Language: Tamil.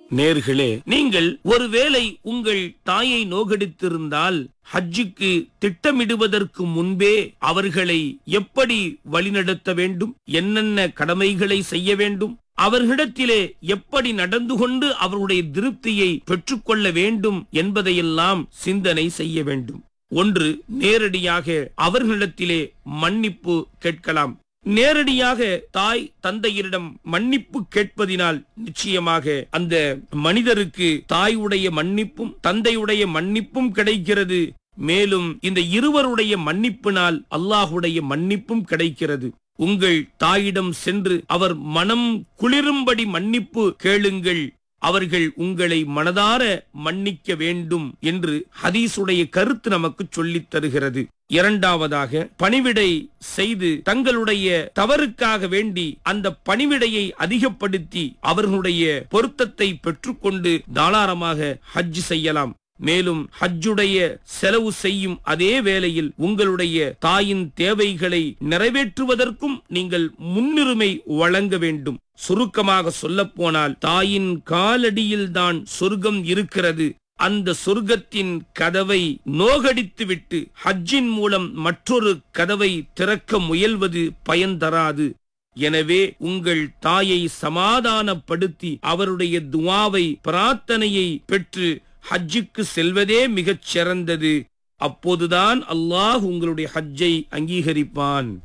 நேர்களே நீங்கள் ஒருவேளை உங்கள் தாயை நோகடித்திருந்தால் ஹஜ்ஜுக்கு திட்டமிடுவதற்கு முன்பே அவர்களை எப்படி வழிநடத்த வேண்டும் என்னென்ன கடமைகளை செய்ய வேண்டும் அவர்களிடத்திலே எப்படி நடந்து கொண்டு அவருடைய திருப்தியை பெற்றுக்கொள்ள வேண்டும் என்பதையெல்லாம் சிந்தனை செய்ய வேண்டும் ஒன்று நேரடியாக அவர்களிடத்திலே மன்னிப்பு கேட்கலாம் நேரடியாக தாய் தந்தையரிடம் மன்னிப்பு கேட்பதினால் நிச்சயமாக அந்த மனிதருக்கு தாயுடைய மன்னிப்பும் தந்தையுடைய மன்னிப்பும் கிடைக்கிறது மேலும் இந்த இருவருடைய மன்னிப்பினால் அல்லாஹுடைய மன்னிப்பும் கிடைக்கிறது உங்கள் தாயிடம் சென்று அவர் மனம் குளிரும்படி மன்னிப்பு கேளுங்கள் அவர்கள் உங்களை மனதார மன்னிக்க வேண்டும் என்று ஹதீஸுடைய கருத்து நமக்கு சொல்லித் தருகிறது இரண்டாவதாக பணிவிடை செய்து தங்களுடைய தவறுக்காக வேண்டி அந்த பணிவிடையை அதிகப்படுத்தி அவர்களுடைய பொருத்தத்தை பெற்றுக்கொண்டு தாராளமாக ஹஜ் செய்யலாம் மேலும் ஹஜ்ஜுடைய செலவு செய்யும் அதே வேளையில் உங்களுடைய தாயின் தேவைகளை நிறைவேற்றுவதற்கும் நீங்கள் முன்னுரிமை வழங்க வேண்டும் சுருக்கமாக சொல்லப்போனால் தாயின் காலடியில்தான் சொர்க்கம் இருக்கிறது அந்த சொர்க்கத்தின் கதவை நோகடித்துவிட்டு ஹஜ்ஜின் மூலம் மற்றொரு கதவை திறக்க முயல்வது பயன் தராது எனவே உங்கள் தாயை சமாதானப்படுத்தி அவருடைய துவாவை பிரார்த்தனையை பெற்று ஹஜ்ஜுக்கு செல்வதே மிகச் சிறந்தது அப்போதுதான் அல்லாஹ் உங்களுடைய ஹஜ்ஜை அங்கீகரிப்பான்